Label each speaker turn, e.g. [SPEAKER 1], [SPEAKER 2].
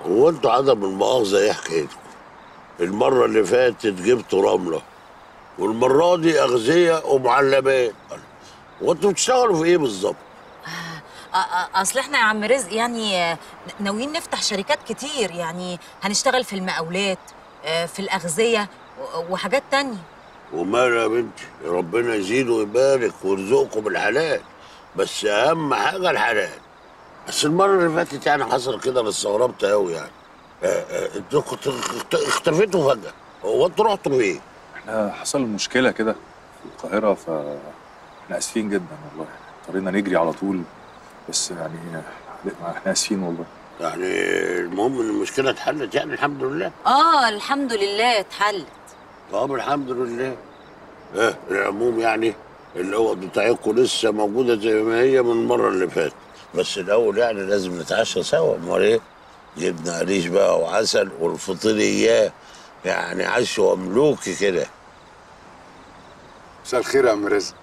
[SPEAKER 1] هو انتوا عدم المؤاخذة ايه حكايتكم؟ المرة اللي فاتت جبتوا رملة والمرة دي أغذية ومعلبات وانتوا بتشتغلوا في ايه بالظبط؟
[SPEAKER 2] أ- أ- اصل احنا يا عم رزق يعني آه، ناويين نفتح شركات كتير يعني هنشتغل في المقاولات آه، في الاغذيه و- وحاجات تانية
[SPEAKER 1] وماله يا بنتي ربنا يزيد ويبارك ويرزقكم بالحلال بس أهم حاجة الحلال بس المرة اللي فاتت يعني حصل كده انا استغربت أوي يعني آه، آه، انتوا كنتوا اخت- اختفيتوا فجأة هو انتوا رحتوا فين؟
[SPEAKER 3] احنا حصل مشكله كده في القاهره ف احنا اسفين جدا والله اضطرينا نجري على طول بس يعني احنا اسفين والله
[SPEAKER 1] يعني المهم ان المشكلة اتحلت يعني الحمد لله
[SPEAKER 2] اه الحمد لله اتحلت
[SPEAKER 1] طب الحمد لله اه العموم يعني الاوض بتاعتكم لسه موجوده زي ما هي من المره اللي فاتت بس الاول يعني لازم نتعشى سوا امال ايه جبنا قريش بقى وعسل والفطيريات يعني عشوة ملوكي كده
[SPEAKER 4] مساء الخير يا عم رزق